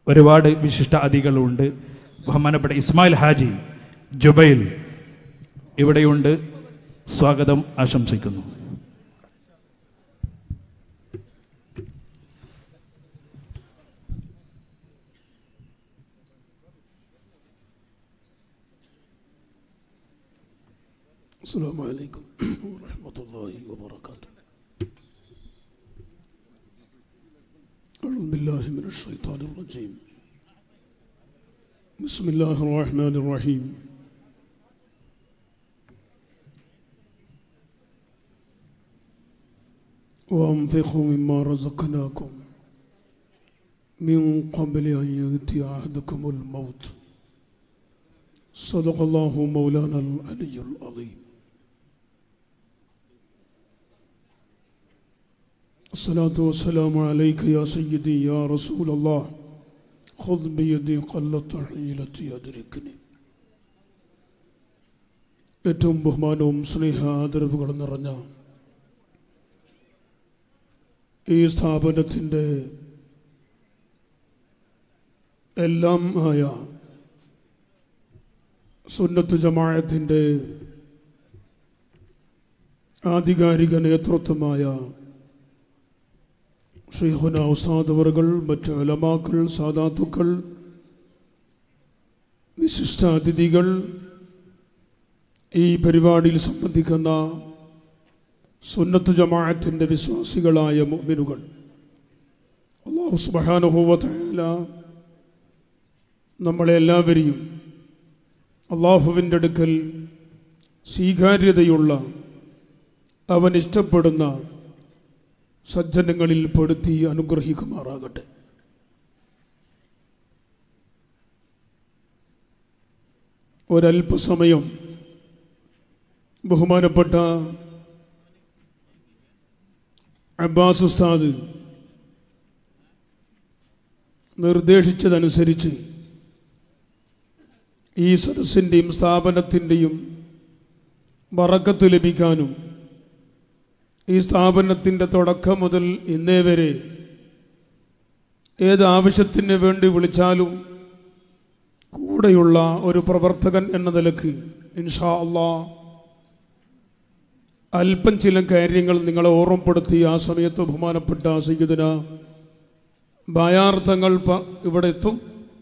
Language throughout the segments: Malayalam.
ഒരുപാട് വിശിഷ്ട അതികളുണ്ട് ബഹുമാനപ്പെട്ട ഇസ്മായിൽ ഹാജി ജുബൈൽ ഇവിടെയുണ്ട് സ്വാഗതം ആശംസിക്കുന്നു السلام عليكم ورحمة الله وبركاته أعوذ بالله من الشيطان الرجيم بسم الله الرحمن الرحيم وأنفقوا مما رزقناكم من قبل أن يأتي أحدكم الموت صدق الله مولانا العلي العظيم الصلاة والسلام عليك يا سيدي يا رسول الله خذ بيدي قلت حيلتي أدركني ഏറ്റവും ബഹുമാനവും സ്നേഹ ആദരവുകളും നിറഞ്ഞ ഈ സ്ഥാപനത്തിൻ്റെ എല്ലാം ആയ സുന്നത്ത് ജമാഅത്തിൻ്റെ ആധികാരിക നേതൃത്വമായ ഷെയ്ഖുന ഉസ്താദവറുകൾ മറ്റ് അലമാക്കൾ സാദാത്തുക്കൾ വിശിഷ്ട അതിഥികൾ ഈ പരിപാടിയിൽ സംബന്ധിക്കുന്ന സുന്നത്ത് ജമാഅത്തിൻ്റെ വിശ്വാസികളായ മുഅ്മിനുകൾ അള്ളാഹു സുബ്ഹാനഹുവതആല നമ്മളെ എല്ലാവരെയും അള്ളാഹുവിൻ്റെ അടുക്കൽ സ്വീകാര്യതയുള്ള അവൻ ഇഷ്ടപ്പെടുന്ന സജ്ജനങ്ങളിൽ പെടുത്തി അനുഗ്രഹിക്കുമാറാകട്ടെ ഒരല്പസമയം ബഹുമാനപ്പെട്ട അബ്ബാസ് ഉസ്താദ് നിർദ്ദേശിച്ചതനുസരിച്ച് ഈ സദസ്സിൻ്റെയും സ്ഥാപനത്തിൻ്റെയും വറക്കത്ത് ലഭിക്കാനും ഈ സ്ഥാപനത്തിൻ്റെ തുടക്കം മുതൽ ഇന്നേ വരെ ഏത് ആവശ്യത്തിന് വേണ്ടി വിളിച്ചാലും കൂടെയുള്ള ഒരു പ്രവർത്തകൻ എന്ന നിലക്ക് ഇൻഷാ അള്ളാ അല്പം ചില കാര്യങ്ങൾ നിങ്ങളെ ഓർമ്മപ്പെടുത്തി ആ സമയത്ത് ബഹുമാനപ്പെട്ട സയ്യിദിന ഭയാർത്ഥങ്ങൾ ഇവിടെ എത്തും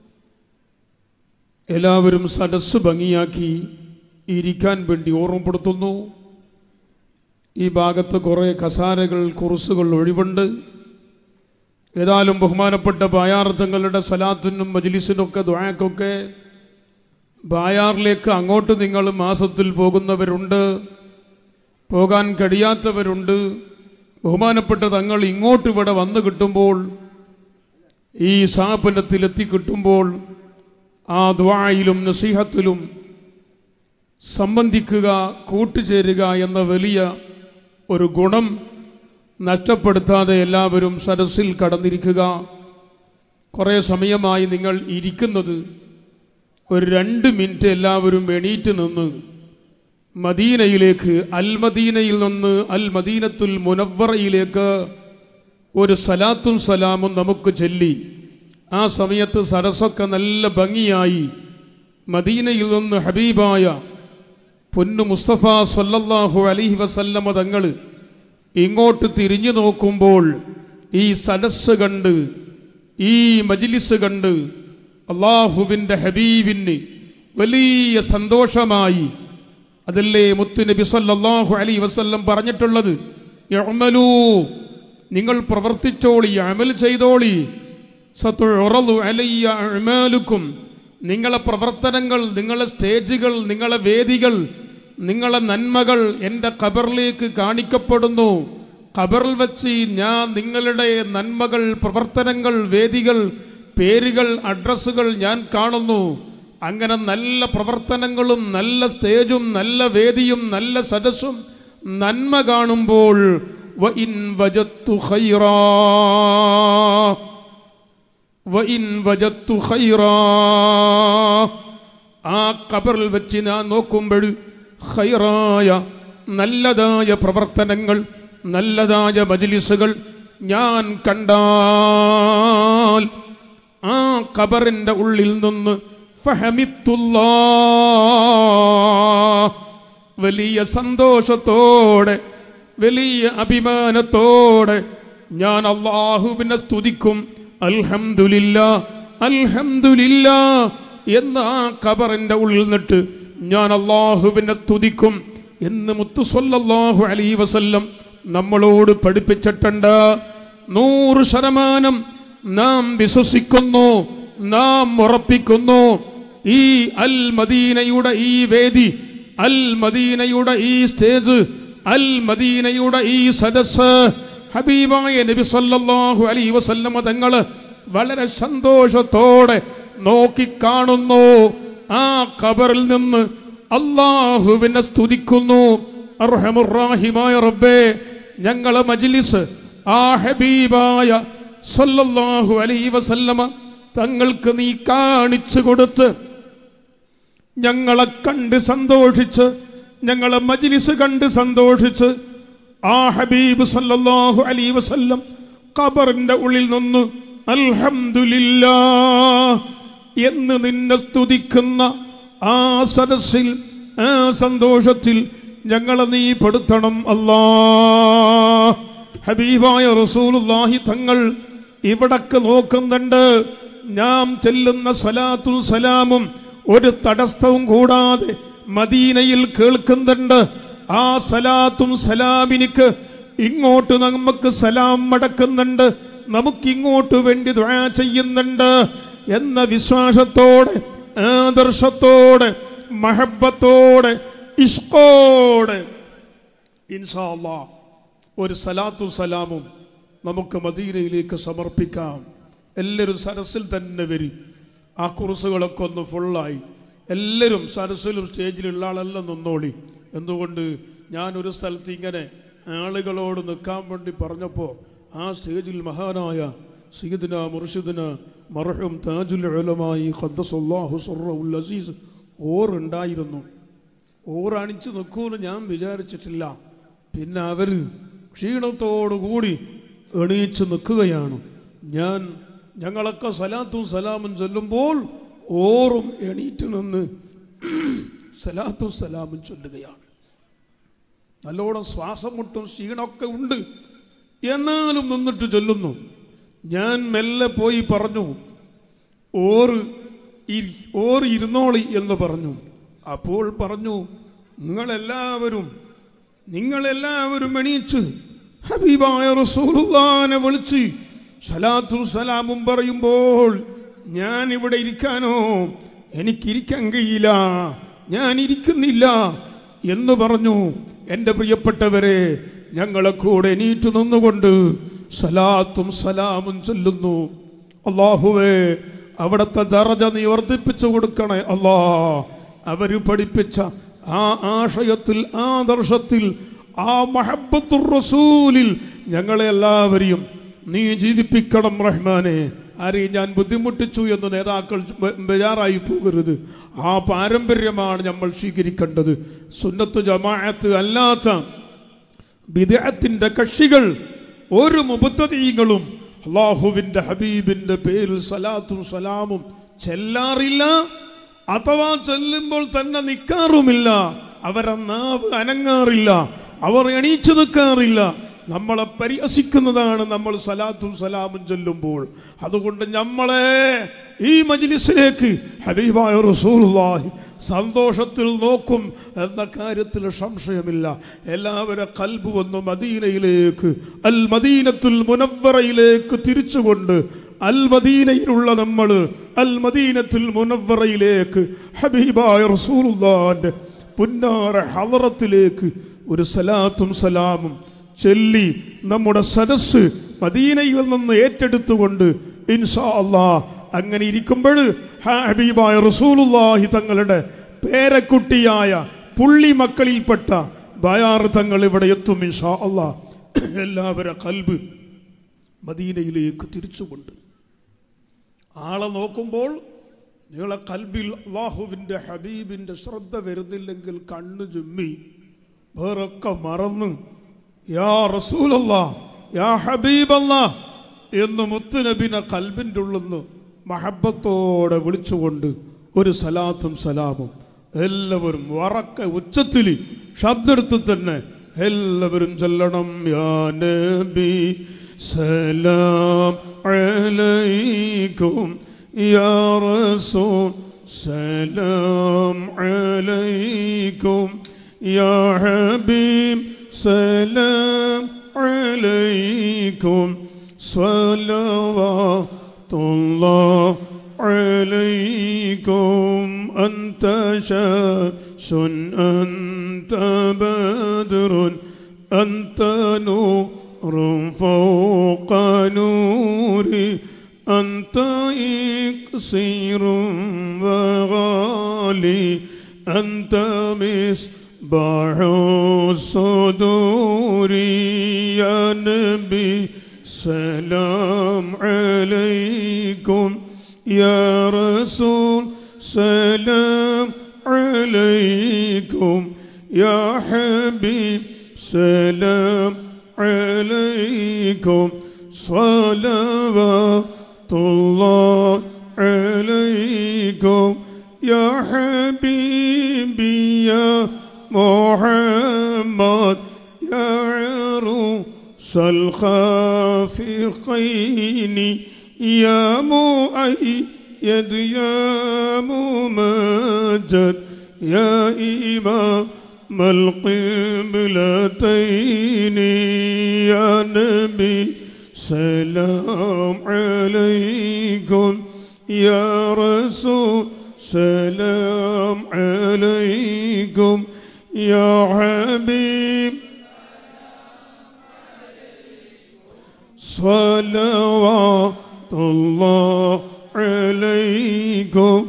എല്ലാവരും സദസ്സ് ഭംഗിയാക്കി ഇരിക്കാൻ വേണ്ടി ഓർമ്മപ്പെടുത്തുന്നു ഈ ഭാഗത്ത് കുറേ കസാരകൾ കുറുസുകൾ ഒഴിവുണ്ട് ഏതായാലും ബഹുമാനപ്പെട്ട ബായാർത്ഥങ്ങളുടെ സലാത്തിനും മജ്ലിസിനൊക്കെ ദ്വായക്കൊക്കെ ബായാറിലേക്ക് അങ്ങോട്ട് നിങ്ങൾ മാസത്തിൽ പോകുന്നവരുണ്ട് പോകാൻ കഴിയാത്തവരുണ്ട് ബഹുമാനപ്പെട്ട തങ്ങൾ ഇങ്ങോട്ട് ഇവിടെ വന്നു കിട്ടുമ്പോൾ ഈ സ്ഥാപനത്തിൽ എത്തിക്കിട്ടുമ്പോൾ ആ ദ്വായിലും നസീഹത്തിലും സംബന്ധിക്കുക കൂട്ടുചേരുക എന്ന വലിയ ഒരു ഗുണം നഷ്ടപ്പെടുത്താതെ എല്ലാവരും സരസിൽ കടന്നിരിക്കുക കുറേ സമയമായി നിങ്ങൾ ഇരിക്കുന്നത് ഒരു രണ്ട് മിനിറ്റ് എല്ലാവരും എണീറ്റ് നിന്ന് മദീനയിലേക്ക് അൽ മദീനയിൽ നിന്ന് അൽ മദീനത്തുൽ മുനവറയിലേക്ക് ഒരു സലാത്തും സലാമും നമുക്ക് ചൊല്ലി ആ സമയത്ത് സരസൊക്കെ നല്ല ഭംഗിയായി മദീനയിൽ നിന്ന് ഹബീബായ പൊന്നു മുസ്തഫ സല്ലല്ലാഹു അലൈഹി വസല്ലമ തങ്ങൾ ഇങ്ങോട്ട് തിരിഞ്ഞു നോക്കുമ്പോൾ ഈ സദസ് കണ്ട് ഈ മജ്ലിസ് കണ്ട് അള്ളാഹുവിൻ്റെ ഹബീബിന് വലിയ സന്തോഷമായി അതല്ലേ മുത്തു നബി സല്ലല്ലാഹു അലൈഹി വസല്ലം പറഞ്ഞിട്ടുള്ളത് യഅ്മലൂ നിങ്ങൾ പ്രവർത്തിച്ചോളി അമൽ ചെയ്തോളി സത്തുറലു അലയ്യ അഅ്മാലുക്കും നിങ്ങളെ പ്രവർത്തനങ്ങൾ നിങ്ങളെ സ്റ്റേജുകൾ നിങ്ങളെ വേദികൾ നിങ്ങളെ നന്മകൾ എൻ്റെ ഖബറിലേക്ക് കാണിക്കപ്പെടുന്നു ഖബറിൽ വെച്ച് ഞാൻ നിങ്ങളുടെ നന്മകൾ പ്രവർത്തനങ്ങൾ വേദികൾ പേരുകൾ അഡ്രസ്സുകൾ ഞാൻ കാണുന്നു അങ്ങനെ നല്ല പ്രവർത്തനങ്ങളും നല്ല സ്റ്റേജും നല്ല വേദിയും നല്ല സദസ്സും നന്മ കാണുമ്പോൾ വഇൻ വജത്തു ഖൈറാ വഇൻ വജത്തു ഖൈറാ ആ ഖബറിൽ വെച്ച് ഞാൻ നോക്കുമ്പോൾ ഖൈറായ നല്ലതായ പ്രവർത്തനങ്ങൾ നല്ലതായ മജ്ലിസുകൾ ഞാൻ കണ്ടാൽ ആ ഖബറിന്റെ ഉള്ളിൽ നിന്ന് ഫഹമിത്തുല്ലാ വലിയ സന്തോഷത്തോടെ വലിയ അഭിമാനത്തോടെ ഞാൻ അള്ളാഹുവിനെ സ്തുതിക്കും അൽഹംദുലില്ല അൽഹംദുലില്ല എന്ന് ആ ഖബറിന്റെ ഉള്ളിൽ നിന്നിട്ട് ഞാൻ അള്ളാഹുവിനെ സ്തുതിക്കും എന്ന് മുത്തു സല്ലല്ലാഹു അലൈ വസല്ലം നമ്മളോട് പഠിപ്പിച്ചിട്ടുണ്ട് നൂറ് ശതമാനം നാം വിശ്വസിക്കുന്നു നാം ഉറപ്പിക്കുന്നു ഈ അൽ മദീനയുടെ ഈ വേദി അൽ മദീനയുടെ ഈ സ്റ്റേജ് അൽ മദീനയുടെ ഈ സദസ് ഹബീബായ നബി സല്ലല്ലാഹു അലൈഹി വസല്ലമ തങ്ങള് വളരെ സന്തോഷത്തോടെ നോക്കിക്കാണുന്നു ആ ഖബറിൽ നിന്ന് അള്ളാഹുവിനെ സ്തുതിക്കുന്നു അർഹമുറാഹിമായ റബ്ബേ ഞങ്ങളെ മജ്ലിസ് ആ ഹബീബായ സല്ലല്ലാഹു അലൈഹി വസല്ലമ തങ്ങൾക്ക് നീ കാണിച്ചു കൊടുത്ത് ഞങ്ങളെ കണ്ട് സന്തോഷിച്ച് ഞങ്ങളെ മജ്ലിസ് കണ്ട് സന്തോഷിച്ച് ആ ഹബീബ് സല്ലല്ലാഹു അലൈഹി വസല്ലം ഖബറിന്റെ ഉള്ളിൽ നിന്ന് അൽഹംദുലില്ലാ എന്ന് നിന്നെ സ്തുതിക്കുന്ന ആ സദസ്സിൽ ആ സന്തോഷത്തിൽ ഞങ്ങളെ നീ പെടുത്തണം അല്ലാ ഹബീബായ റസൂലുള്ളാഹി തങ്ങൾ ഇവിടക്ക് നോക്കുന്നുണ്ട് നാം ചെല്ലുന്ന സ്വലാത്തും സലാമും ഒരു തടസ്സവും കൂടാതെ മദീനയിൽ കേൾക്കുന്നുണ്ട് ആ സലാത്തും സലാമിനിക്ക് ഇങ്ങോട്ട് നമുക്ക് സലാം മടക്കുന്നുണ്ട് നമുക്ക് ഇങ്ങോട്ട് വേണ്ടി ദുആ ചെയ്യുന്നുണ്ട് എന്ന വിശ്വാസത്തോടെ ആദർശത്തോടെ മഹബത്തോടെ ഇഷ്കോടെ ഇൻഷാ അല്ലാ ഒരു സലാത്തും സലാമും നമുക്ക് മദീനയിലേക്ക് സമർപ്പിക്കാം എല്ലാവരും സരസിൽ തന്നെ വരും ആ കുറിസുകളൊക്കെ ഒന്ന് ഫുള്ളായി എല്ലാവരും സരസിലും സ്റ്റേജിലുള്ള ആളെല്ലാം നിന്നോളി എന്തുകൊണ്ട് ഞാൻ ഒരു സ്ഥലത്ത് ഇങ്ങനെ ആളുകളോട് നിൽക്കാൻ വേണ്ടി പറഞ്ഞപ്പോൾ ആ സ്റ്റേജിൽ മഹാനായ സീദിന മുർഷിദിന മർഹും താജുൽ ഉലമായി ഖദ്ദസുല്ലാഹു സുർറഉൽ അസീസ് ഓർ ഉണ്ടായിരുന്നു ഓറണിച്ച് നിൽക്കുമെന്ന് ഞാൻ വിചാരിച്ചിട്ടില്ല പിന്നെ അവർ ക്ഷീണത്തോടുകൂടി എണീച്ച് നിൽക്കുകയാണ് ഞാൻ ഞങ്ങളൊക്കെ സലാത്തും സലാമും ചൊല്ലുമ്പോൾ ഓറും എണീറ്റ് നിന്ന് സലാത്തും സലാമും ചൊല്ലുകയാണ് നല്ലോണം ശ്വാസം മുട്ടും ക്ഷീണമൊക്കെ ഉണ്ട് എന്നാലും നിന്നിട്ട് ചൊല്ലുന്നു ഞാൻ മെല്ലെ പോയി പറഞ്ഞു ഓറ് ഇരി- ഓറ് ഇരുന്നോളി എന്ന് പറഞ്ഞു അപ്പോൾ പറഞ്ഞു നിങ്ങളെല്ലാവരും നിങ്ങളെല്ലാവരും എണീച്ച് ഹബീബായ റസൂലുള്ളാനെ വിളിച്ച് സലാത്തും സലാമും പറയുമ്പോൾ ഞാൻ ഇവിടെ ഇരിക്കാനോ എനിക്കിരിക്കാൻ കഴിയില്ല ഞാൻ ഇരിക്കുന്നില്ല എന്ന് പറഞ്ഞു എൻ്റെ പ്രിയപ്പെട്ടവരെ ഞങ്ങളെ കൂടെ എണീറ്റ് നിന്നുകൊണ്ട് സലാത്തും സലാമും ചൊല്ലുന്നു അള്ളാഹുവേ അവിടുത്തെ ദറജ നീ വർദ്ധിപ്പിച്ചു കൊടുക്കണേ അല്ലാ അവര് പഠിപ്പിച്ച ആ ആശയത്തിൽ ആദർശത്തിൽ ആ മഹബത്തുർ റസൂലിൽ ഞങ്ങളെ എല്ലാവരെയും നീ ജീവിപ്പിക്കണം റഹ്മാനെ ആരെയും ഞാൻ ബുദ്ധിമുട്ടിച്ചു എന്ന് നേതാക്കൾ ബെ- ബേജാറായി പോകരുത് ആ പാരമ്പര്യമാണ് നമ്മൾ സ്വീകരിക്കേണ്ടത് സുന്നത്ത് ജമാഅത്ത് അല്ലാത്ത ബിദഅത്തിന്റെ കക്ഷികൾ ഒരു മുബത്തീങ്ങളും അള്ളാഹുവിന്റെ ഹബീബിന്റെ പേരിൽ സലാത്തും സലാമും ചെല്ലാറില്ല അഥവാ ചെല്ലുമ്പോൾ തന്നെ നിൽക്കാറുമില്ല അവരെ നാവ് അനങ്ങാറില്ല അവർ എണീച്ചു നിൽക്കാറില്ല നമ്മളെ പരിഹസിക്കുന്നതാണ് നമ്മൾ സലാത്തും സലാമും ചൊല്ലുമ്പോൾ അതുകൊണ്ട് നമ്മളെ ഈ മജ്ലിസിലേക്ക് ഹബീബായ റസൂലുള്ളാഹി സന്തോഷത്തിൽ നോക്കും എന്ന കാര്യത്തിൽ സംശയമില്ല എല്ലാവരും കൽബ് വന്നു മദീനയിലേക്ക് അൽ മദീനത്തുൽ മുനവ്വറയിലേക്ക് തിരിച്ചുകൊണ്ട് അൽ മദീനയിലുള്ള നമ്മൾ അൽ മദീനത്തുൽ മുനവ്വറയിലേക്ക് ഹബീബായ റസൂലുള്ളാഹിന്റെ പുന്നാര ഹലറത്തിലേക്ക് ഒരു സലാത്തും സലാമും ചൊല്ലി നമ്മുടെ സദസ് മദീനയിൽ നിന്ന് ഏറ്റെടുത്തുകൊണ്ട് ഇൻഷാ അല്ലാ അങ്ങനെ ഇരിക്കുമ്പോൾ ഹബീബായ റസൂലുള്ളാഹി തങ്ങളുടെ പേരക്കുട്ടിയായ പുള്ളി മക്കളിൽപ്പെട്ട ബയാർ തങ്ങൾ ഇവിടെ എത്തും ഇൻഷാ അല്ലാ എല്ലാവരുടെ കൽബ് മദീനയിലേക്ക് തിരിച്ചുകൊണ്ട് ആളെ നോക്കുമ്പോൾ നിങ്ങളെ കൽബിൽ അള്ളാഹുവിൻ്റെ ഹബീബിൻ്റെ ശ്രദ്ധ വരുന്നില്ലെങ്കിൽ കണ്ണു ചുമ്മി വേറൊക്കെ മറന്ന് യാ റസൂലല്ല യാ ഹബീബല്ല എന്ന് മുത്തുനബിനെ കൽബിൻ്റെ ഉള്ളിന്ന് മഹബത്തോടെ വിളിച്ചുകൊണ്ട് ഒരു സലാത്തും സലാമും എല്ലാവരും വറക്ക ഉച്ചത്തിൽ ശബ്ദെടുത്ത് തന്നെ എല്ലാവരും ചൊല്ലണം യാ നബി സലാം അലൈക്കും യാ റസൂൽ സലാം അലൈക്കും യാ ഹബീബ് സലാം عليكم صلوات الله عليكم أنت شمس أنت بدر أنت نور فوق نوري أنت إكسير وغالي أنت مصباح الصدور يا نبي سلام عليكم يا رسول سلام عليكم يا حبيب سلام عليكم صلوات الله عليكم يا حبيبي يا محمد يا عروس الخافقين يا مؤيد يا ممجد يا إمام القبلتين يا نبي سلام عليكم يا رسول سلام عليكم يا حبيب صلوات الله عليكم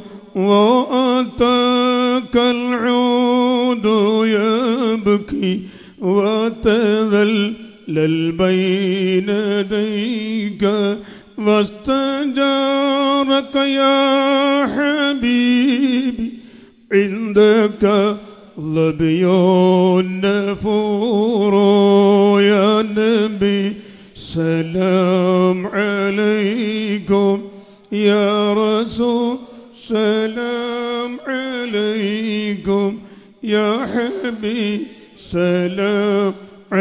وأتاك العود يبكي وتذلل بين يديك واستجارك يا حبيبي عندك ظبي النفور يا نبي سلام عليكم يا رسول سلام عليكم يا حبيب سلام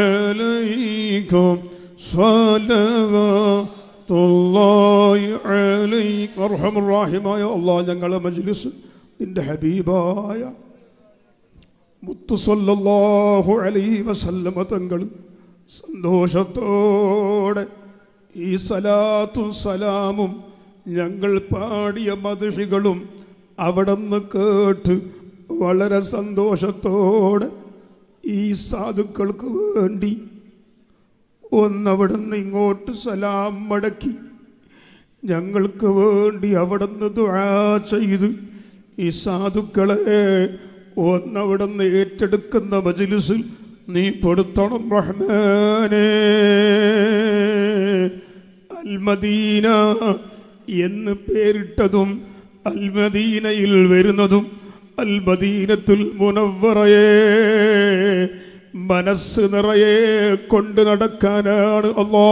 عليكم صلوات الله عليك അർഹം റാഹിമായ അള്ളാഹ് ഞങ്ങളെ മജ്ലിസ് നിന്റെ ഹബീബായ മുത്തുസല്ലാഹു അലൈഹി വസല്ലമ തങ്ങൾ സന്തോഷത്തോടെ ഈ സലാത്തും സലാമും ഞങ്ങൾ പാടിയ മധുഷികളും അവിടുന്ന് കേട്ട് വളരെ സന്തോഷത്തോടെ ഈ സാധുക്കൾക്ക് വേണ്ടി ഒന്നവിടുന്ന് ഇങ്ങോട്ട് സലാം മടക്കി ഞങ്ങൾക്ക് വേണ്ടി അവിടുന്ന് ദുആ ചെയ്ത് ഈ സാധുക്കളെ ഒന്നവിടുന്ന് ഏറ്റെടുക്കുന്ന മജിലിസിൽ നീ പെടുത്തണം റഹ്മാനേ അൽമദീന എന്ന് പേരിട്ടതും അൽമദീനയിൽ വരുന്നതും അൽമദീനത്തുൽ മുനവറയെ മനസ്സ് നിറയെ കൊണ്ട് നടക്കാനാണ് അല്ലാ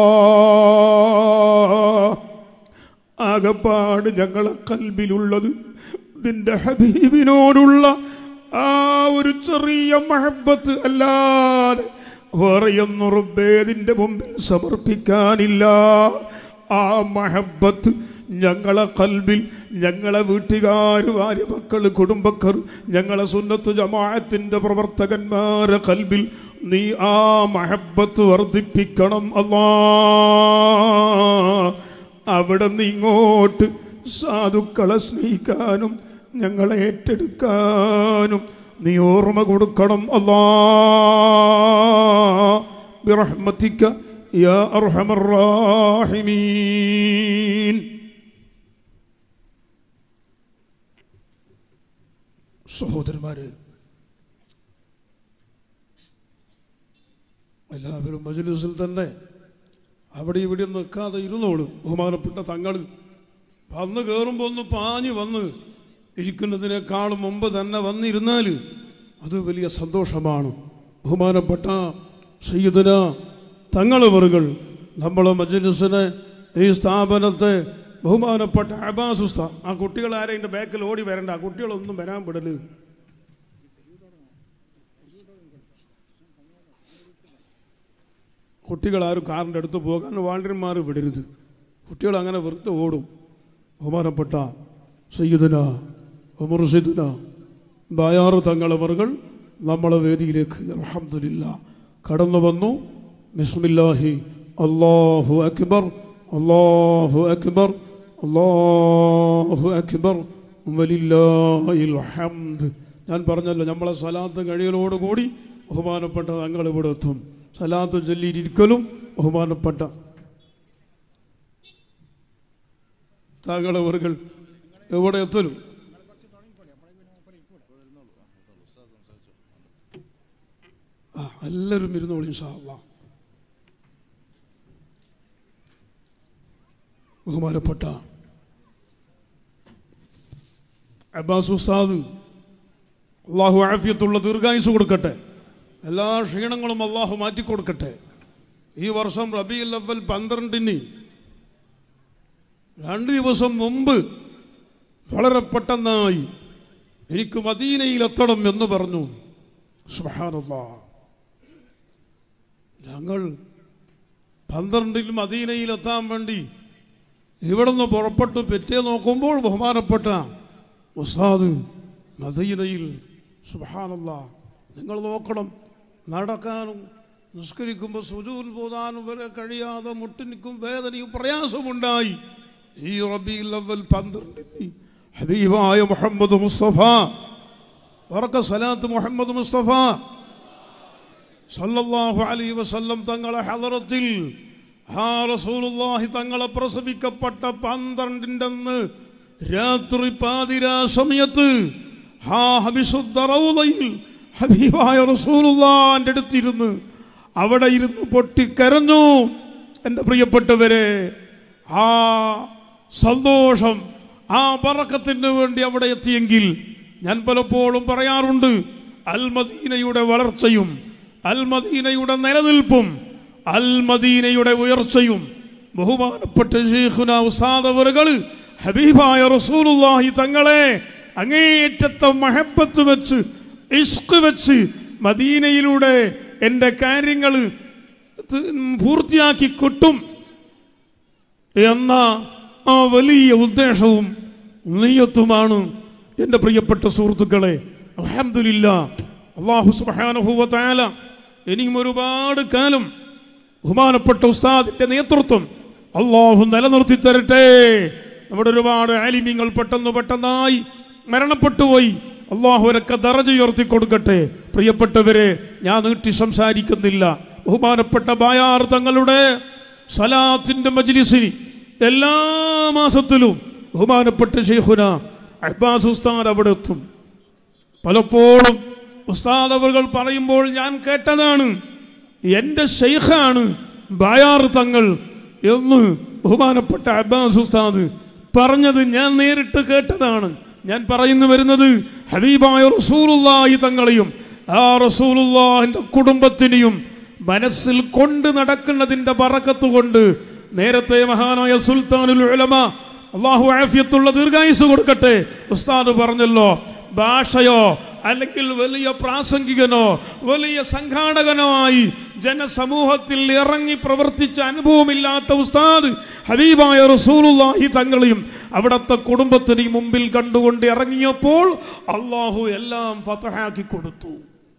ആകപ്പാട് ഞങ്ങളെ കൽബിലുള്ളത് നിന്റെ ഹബീബിനോടുള്ള ആ ഒരു ചെറിയ മഹബത്ത് അല്ലാതെ വേറെയൊന്നും റുബേദിന്റെ മുമ്പിൽ സമർപ്പിക്കാനില്ല ആ മഹബത്ത് ഞങ്ങളെ കൽബിൽ ഞങ്ങളെ വീട്ടുകാർ ഭാര്യ മക്കൾ കുടുംബക്കാർ ഞങ്ങളെ സുന്നത്ത് ജമാഅത്തിന്റെ പ്രവർത്തകന്മാരെ കൽബിൽ നീ ആ മഹബത്ത് വർദ്ധിപ്പിക്കണം അല്ലാ അവിടെ നിന്ന് ഇങ്ങോട്ട് സാധുക്കളെ സ്നേഹിക്കാനും ഞങ്ങളെ ഏറ്റെടുക്കാനും നീ ഓർമ്മ കൊടുക്കണം അല്ലാ ബിറഹ്മത്തിക്ക യാ അർഹമർ റാഹിമീൻ സഹോദരന്മാരെ എല്ലാവരും മജലിസിൽ തന്നെ അവിടെ ഇവിടെ നിൽക്കാതെ ഇരുന്നോളൂ ബഹുമാനപ്പെട്ട തങ്ങൾ വന്ന് കയറുമ്പോൾ ഒന്ന് പാഞ്ഞു വന്ന് ഇരിക്കുന്നതിനേക്കാളും മുമ്പ് തന്നെ വന്നിരുന്നാൽ അത് വലിയ സന്തോഷമാണ് ബഹുമാനപ്പെട്ട സയ്യിദന തങ്ങളവറുകൾ നമ്മളെ മജലിസിനെ ഈ സ്ഥാപനത്തെ ബഹുമാനപ്പെട്ട അബാസ് ഉസ്താ ആ കുട്ടികൾ ആരെയും എൻ്റെ ബാക്കിൽ ഓടി വരണ്ട ആ കുട്ടികളൊന്നും വരാൻ വിടല് കുട്ടികളാരും കാറിൻ്റെ അടുത്ത് പോകാൻ വാളന്മാർ വിടരുത് കുട്ടികൾ അങ്ങനെ വെറുതെ ഓടും ബഹുമാനപ്പെട്ട സയ്യിദന മുർഷിദന ബായാറ് തങ്ങളവറുകൾ നമ്മളെ വേദിയിലേക്ക് അലഹമില്ല കടന്നു വന്നു ബിസ്മില്ലാഹി അല്ലാഹു അക്ബർ അല്ലാഹു അക്ബർ അല്ലാഹു അക്ബർ വലില്ലാഹിൽ ഹംദ് ഞാൻ പറഞ്ഞല്ലോ നമ്മളെ സലാത്ത് കഴിയലോടുകൂടി ബഹുമാനപ്പെട്ട തങ്ങൾ ഇവിടെ എത്തും സലാത്ത് ചൊല്ലിയിരിക്കലും ബഹുമാനപ്പെട്ട താങ്കളവറുകൾ എവിടെ എത്തലും ആ എല്ലാവരും ഇരുന്നോളൂ ഇൻഷാ അല്ലാ ബഹുമാനപ്പെട്ട അബ്ബാസ് ഉസ്താദ് അള്ളാഹു ആഫിയത്തുള്ള ദീർഘായുസ് കൊടുക്കട്ടെ എല്ലാ ക്ഷീണങ്ങളും അള്ളാഹു മാറ്റിക്കൊടുക്കട്ടെ ഈ വർഷം റബിയുൽ അവൽ പന്ത്രണ്ടിന് രണ്ട് ദിവസം മുമ്പ് വളരെ പെട്ടെന്നായി എനിക്ക് മദീനയിലെത്തണം എന്ന് പറഞ്ഞു സുബ്ഹാനല്ലാ ഞങ്ങൾ പന്ത്രണ്ടിൽ മദീനയിലെത്താൻ വേണ്ടി ഇവിടുന്ന് പുറപ്പെട്ട് പെറ്റേ നോക്കുമ്പോൾ ബഹുമാനപ്പെട്ട ഉസ്താദ് മദീനയിൽ സുബാനല്ല നിങ്ങൾ നോക്കണം നടക്കാനും നിസ്കരിക്കുമ്പോൾ സുജൂൽ പോതാനും വരെ കഴിയാതെ മുട്ടിനിക്കും വേദനയും പ്രയാസമുണ്ടായി ഈ റബിയിൽ അവൽ പന്ത്രണ്ടിന് ഹബീബായ മുഹമ്മദ് മുസ്തഫ ഉറക്ക സലാത്ത് മുഹമ്മദ് മുസ്തഫ സല്ലല്ലാഹു അലൈഹി വസല്ലം തങ്ങളെ ഹദറത്തിൽ ആ റസൂലുള്ളാഹി തങ്ങളെ പ്രസവിക്കപ്പെട്ട പന്ത്രണ്ടിൻ്റെ അന്ന് രാത്രി പാതിരാ സമയത്ത് ആ ഹബിസുദ്ധ റൗദയിൽ ഹബീബായ റസൂലുള്ളാന്റെ അടുത്തിരുന്ന് അവിടെ ഇരുന്ന് പൊട്ടിക്കരഞ്ഞു എൻ്റെ പ്രിയപ്പെട്ടവരെ ആ സന്തോഷം ആ പറക്കത്തിന് വേണ്ടി അവിടെ എത്തിയെങ്കിൽ ഞാൻ പലപ്പോഴും പറയാറുണ്ട് അൽമദീനയുടെ വളർച്ചയും അൽമദീനയുടെ നിലനിൽപ്പും അൽമദീനയുടെ ഉയർച്ചയും ബഹുമാനപ്പെട്ട ഷെയ്ഖുന ഉസാദവറുകൾ ഹബീബായ റസൂലുള്ളാഹി തങ്ങളെ അങ്ങേയറ്റത്തെ മഹബത്ത് വെച്ച് ഇഷ്ക് വെച്ച് മദീനയിലൂടെ എൻ്റെ കാര്യങ്ങൾ പൂർത്തിയാക്കി കിട്ടും എന്ന ആ വലിയ ഉദ്ദേശവും നീയത്തുമാണ് എൻ്റെ പ്രിയപ്പെട്ട സുഹൃത്തുക്കളെ അലഹമില്ല അള്ളാഹു സുബാനുഭൂവത്തായാല ഇനിയും ഒരുപാട് കാലം ബഹുമാനപ്പെട്ട ഉസ്താദിന്റെ നേതൃത്വം അള്ളാഹു നിലനിർത്തി തരട്ടെ നമ്മുടെ ഒരുപാട് ആലിമ്യങ്ങൾ പെട്ടെന്ന് പെട്ടെന്നായി മരണപ്പെട്ടുപോയി അള്ളാഹുരൊക്കെ ദറജ ഉയർത്തി കൊടുക്കട്ടെ പ്രിയപ്പെട്ടവരെ ഞാൻ നീട്ടി സംസാരിക്കുന്നില്ല ബഹുമാനപ്പെട്ട ബായാർ തങ്ങളുടെ സലാത്തിന്റെ മജ്ലിസിന് എല്ലാ മാസത്തിലും ബഹുമാനപ്പെട്ട ഷെയ്ഖുന അബ്ബാസ് ഉസ്താദ് അവിടെ എത്തും പലപ്പോഴും ഉസ്താദ് അവർ പറയുമ്പോൾ ഞാൻ കേട്ടതാണ് എൻ്റെ ഷെയ്ഖാണ് ബായാർ തങ്ങൾ എന്ന് ബഹുമാനപ്പെട്ട അബ്ബാസ് ഉസ്താദ് പറഞ്ഞത് ഞാൻ നേരിട്ട് കേട്ടതാണ് ഞാൻ പറയുന്നു വരുന്നത് ഹബീബായ റസൂലുള്ളാഹി തങ്ങളെയും ആ റസൂലുള്ളാഹിന്റെ കുടുംബത്തിനെയും മനസ്സിൽ കൊണ്ട് നടക്കുന്നതിന്റെ പറക്കത്ത് കൊണ്ട് നേരത്തെ മഹാനായ സുൽത്താനുൽ ഉലമ അള്ളാഹു ആഫിയത്തുള്ള ദീർഘായുസ് കൊടുക്കട്ടെ ഉസ്താദ് പറഞ്ഞല്ലോ ഭാഷയോ അല്ലെങ്കിൽ വലിയ പ്രാസംഗികനോ വലിയ സംഘാടകനോ ആയി ജനസമൂഹത്തിൽ ഇറങ്ങി പ്രവർത്തിച്ച അനുഭവമില്ലാത്ത ഉസ്താദ് ഹബീബായ റസൂലുള്ളാഹി തങ്ങളെയും അവിടുത്തെ കുടുംബത്തിനെയും മുമ്പിൽ കണ്ടുകൊണ്ട് ഇറങ്ങിയപ്പോൾ അള്ളാഹു എല്ലാം ഫതഹാക്കി കൊടുത്തു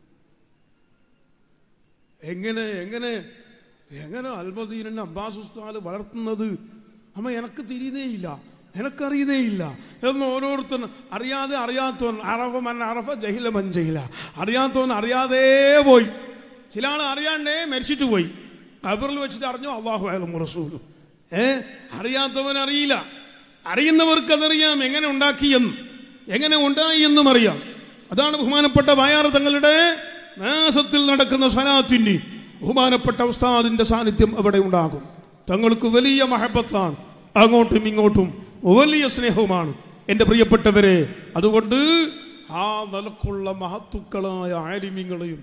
എങ്ങനെ എങ്ങനെ എങ്ങനെ അൽമദീനെ അബ്ബാസ് ഉസ്താദ് വളർത്തുന്നത് അമ്മ എനക്ക് തിരിയുന്നേയില്ല എനക്കറിയുന്നേയില്ല എന്ന് ഓരോരുത്തർ അറിയാതെ അറിയാത്തവൻ അറഫ മൻ അറഫ ജഹില മൻ ജഹില അറിയാത്തവൻ അറിയാതെ പോയി ചില ആൾ അറിയാണ്ടേ മരിച്ചിട്ട് പോയി കബറിൽ വെച്ചിട്ട് അറിഞ്ഞു അള്ളാഹു അയാലും റസൂലും ഏ അറിയാത്തവൻ അറിയില്ല അറിയുന്നവർക്ക് അതറിയാം എങ്ങനെ ഉണ്ടാക്കിയെന്നും എങ്ങനെ ഉണ്ടായി എന്നും അറിയാം അതാണ് ബഹുമാനപ്പെട്ട വയാറ് തങ്ങളുടെ നാസത്തിൽ നടക്കുന്ന സ്വനാത്തിന് ബഹുമാനപ്പെട്ട ഉസ്താദിന്റെ സാന്നിധ്യം അവിടെ ഉണ്ടാകും തങ്ങൾക്ക് വലിയ മഹബത്താണ് അങ്ങോട്ടും ഇങ്ങോട്ടും വലിയ സ്നേഹവുമാണ് എൻ്റെ പ്രിയപ്പെട്ടവരെ അതുകൊണ്ട് ആ നിലക്കുള്ള മഹത്തുക്കളായ ആലിമ്യങ്ങളെയും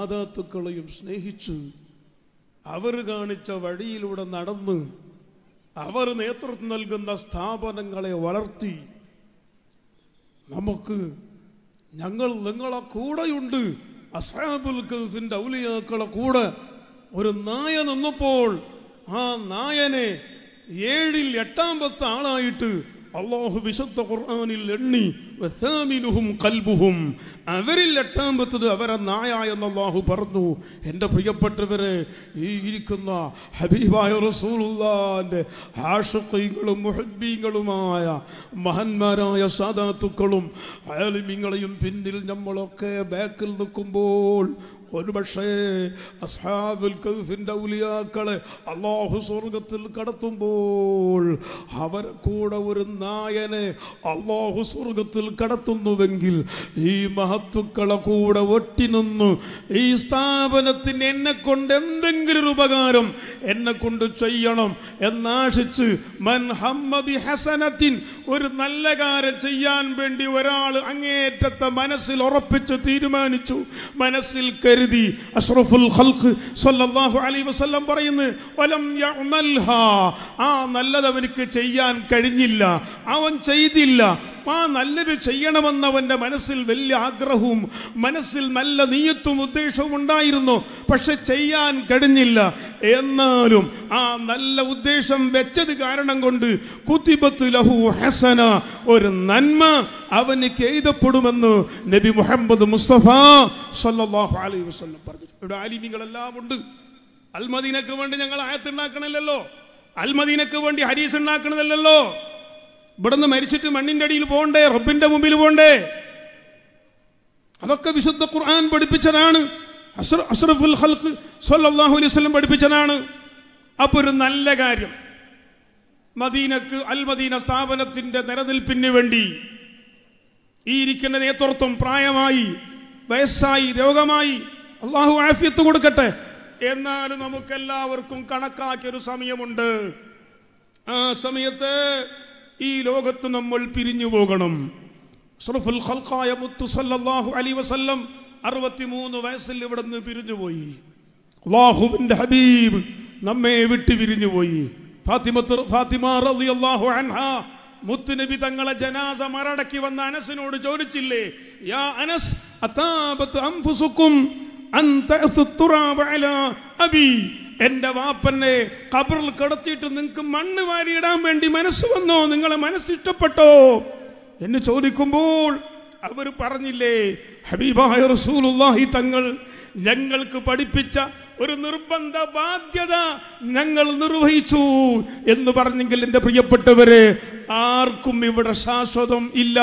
സാധാത്തുക്കളെയും സ്നേഹിച്ച് അവർ കാണിച്ച വഴിയിലൂടെ നടന്ന് അവർ നേതൃത്വം നൽകുന്ന സ്ഥാപനങ്ങളെ വളർത്തി നമുക്ക് ഞങ്ങൾ നിങ്ങളെ കൂടെയുണ്ട് അസാബുൽ കഫിന്റെ ഔലിയാക്കളെ കൂടെ ഒരു നായ നിന്നപ്പോൾ ആ നായനെ ഏഴിൽ എട്ടാമത്തെ ആളായിട്ട് അള്ളാഹു വിശുദ്ധ ഖുർആനിൽ എണ്ണി വസാമിനുഹും കൽബുഹും അവരിൽ എട്ടാമത്തത് അവരെ നായ എന്ന് അള്ളാഹു പറഞ്ഞു എൻ്റെ പ്രിയപ്പെട്ടവരെ ഈ ഇരിക്കുന്ന ഹബീബായ റസൂലുള്ളാന്റെ ആഷക്കീങ്ങളും മുഹബീങ്ങളുമായ മഹന്മാരായ സാദാത്തുക്കളും ആലിമ്യങ്ങളെയും പിന്നിൽ നമ്മളൊക്കെ ബാക്കിൽ നിൽക്കുമ്പോൾ ഒരുപക്ഷേ അസ്ഹാബുൽ കൗഫിന്റെ ഔലിയാക്കളെ അള്ളാഹു സ്വർഗത്തിൽ കടത്തുമ്പോൾ അവരെ കൂടെ ഒരു നായനെ അള്ളാഹു സ്വർഗത്തിൽ കടത്തുന്നുവെങ്കിൽ ഈ മഹത്തുക്കളെ കൂടെ ഒട്ടിനിന്നു ഈ സ്ഥാപനത്തിന് എന്നെ കൊണ്ട് എന്തെങ്കിലും ഒരു ഉപകാരം എന്നെ കൊണ്ട് ചെയ്യണം എന്നാശിച്ച് മൻ ഹമ്മ ബി ഹസനത്തിൻ ഒരു നല്ല കാര്യം ചെയ്യാൻ വേണ്ടി ഒരാൾ അങ്ങേറ്റത്തെ മനസ്സിൽ ഉറപ്പിച്ച് തീരുമാനിച്ചു മനസ്സിൽ കരുതി അഷ്റഫുൽ ഖൽഖ് സല്ലല്ലാഹു അലൈഹി വസല്ലം പറയുന്നു വലം യഅമൽഹാ ആ നല്ലത് അവനിക്ക് ചെയ്യാൻ കഴിഞ്ഞില്ല അവൻ ചെയ്തില്ല ആ നല്ലത് ചെയ്യണമെന്ന് അവൻ്റെ മനസ്സിൽ വലിയ ആഗ്രഹവും മനസ്സിൽ നല്ല നീയത്തും ഉദ്ദേശവും ഉണ്ടായിരുന്നു പക്ഷെ ചെയ്യാൻ കഴിഞ്ഞില്ല എന്നാലും ആ നല്ല ഉദ്ദേശം വെച്ചത് കാരണം കൊണ്ട് കുത്തിബത്ത് ലഹു ഹസന ഒരു നന്മ അവനിക്ക് എഴുതപ്പെടുമെന്ന് നബി മുഹമ്മദ് മുസ്തഫ സല്ലല്ലാഹു അലൈഹി വസല്ലം പറഞ്ഞു ഇവിടെ ആലിമികളെല്ലാം ഉണ്ട് അൽമദീനക്ക് വേണ്ടി ഞങ്ങൾ ആയത്തുണ്ടാക്കണമല്ലോ അൽമദീനക്ക് വേണ്ടി ഹരീസ് ഉണ്ടാക്കണതല്ലോ ഇവിടുന്ന് മരിച്ചിട്ട് മണ്ണിന്റെ അടിയിൽ പോകണ്ടേ റബ്ബിന്റെ മുമ്പിൽ പോകണ്ടേ അതൊക്കെ വിശുദ്ധ ഖുർആൻ പഠിപ്പിച്ചതാണ് അഷ്റ- അഷ്റഫുൽ ഖൽഖ് സല്ലല്ലാഹു അലൈഹി വസല്ലം പഠിപ്പിച്ചതാണ് അപ്പൊ ഒരു നല്ല കാര്യം മദീനക്ക് അൽ മദീന സ്ഥാപനത്തിന്റെ നിലനിൽപ്പിന് വേണ്ടി ഈ ഇരിക്കുന്ന നേതൃത്വം പ്രായമായി വയസ്സായി രോഗമായി അള്ളാഹു ആഫിയത്ത് കൊടുക്കട്ടെ എന്നാലും നമുക്കെല്ലാവർക്കും കണക്കാക്കിയൊരു സമയമുണ്ട് ആ സമയത്ത് ഈ ലോകത്ത് നമ്മൾ പിരിഞ്ഞു പോകണം അഷ്റഫുൽ ഖൽഖായ മുത്തു സല്ലല്ലാഹു അലൈഹി വസല്ലം അറുപത്തിമൂന്ന് വയസ്സിൽ ഇവിടെ നിന്ന് പിരിഞ്ഞുപോയി അള്ളാഹുവിന്റെ ഹബീബ് നമ്മെ വിട്ട് പിരിഞ്ഞുപോയി ഫാത്തിമത്ത് ഫാത്തിമ റളിയല്ലാഹു അൻഹ മുത്തുനബി തങ്ങളെ ജനാസ മറടക്കി വന്ന അനസിനോട് ചോദിച്ചില്ലേ യാ അനസ് അതാബത്ത് അൻഫുസുക്കും അൻ തഅസു തുറാബ അലാ അബി എന്റെ വാപ്പനെ കബറിൽ കിടത്തിയിട്ട് നിങ്ങൾക്ക് മണ്ണ് വാരിയിടാൻ വേണ്ടി മനസ്സ് വന്നോ നിങ്ങളെ മനസ്സ് ഇഷ്ടപ്പെട്ടോ എന്ന് ചോദിക്കുമ്പോൾ അവർ പറഞ്ഞില്ലേ ഹബീബായ റസൂലുള്ളാഹി തങ്ങൾ ഞങ്ങൾക്ക് പഠിപ്പിച്ച ഒരു നിർബന്ധ ബാധ്യത ഞങ്ങൾ നിർവഹിച്ചു എന്ന് പറഞ്ഞെങ്കിൽ എൻ്റെ പ്രിയപ്പെട്ടവരെ ആർക്കും ഇവിടെ ശാശ്വതം ഇല്ല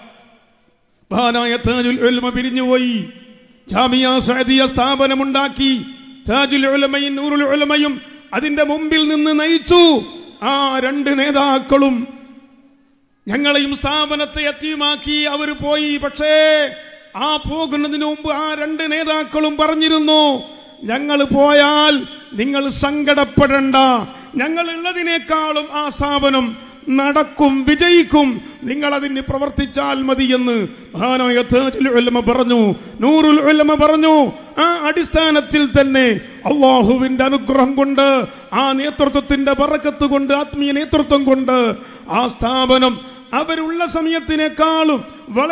മഹാനായ താജുൽ ഉൽമ പിരിഞ്ഞുപോയി ജാമിയ സഅദിയ സ്ഥാപനമുണ്ടാക്കി താജുൽ ഉലമയും നൂറുൽ ഉലമയും അതിന്റെ മുമ്പിൽ നിന്ന് നയിച്ചു ആ രണ്ട് നേതാക്കളും ഞങ്ങളെയും സ്ഥാപനത്തെ എത്തിയുമാക്കി അവർ പോയി പക്ഷേ ആ പോകുന്നതിന് മുമ്പ് ആ രണ്ട് നേതാക്കളും പറഞ്ഞിരുന്നു ഞങ്ങൾ പോയാൽ നിങ്ങൾ സങ്കടപ്പെടണ്ട ഞങ്ങൾ ഉള്ളതിനേക്കാളും ആ സ്ഥാപനം നടക്കും വിജയിക്കും നിങ്ങൾ അതിന് പ്രവർത്തിച്ചാൽ മതി എന്ന് മഹാനായ താജുൽ ഉലമ പറഞ്ഞു നൂറുൽ ഉലമ പറഞ്ഞു ആ അടിസ്ഥാനത്തിൽ തന്നെ അള്ളാഹുവിന്റെ അനുഗ്രഹം കൊണ്ട് ആ നേതൃത്വത്തിന്റെ ബറക്കത്ത് കൊണ്ട് ആത്മീയ നേതൃത്വം കൊണ്ട് ആ സ്ഥാപനം അവരുള്ള സമയത്തിനേക്കാളും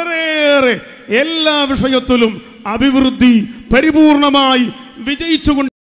വളരെയേറെ എല്ലാ വിഷയത്തിലും അഭിവൃദ്ധി പരിപൂർണമായി വിജയിച്ചുകൊണ്ട്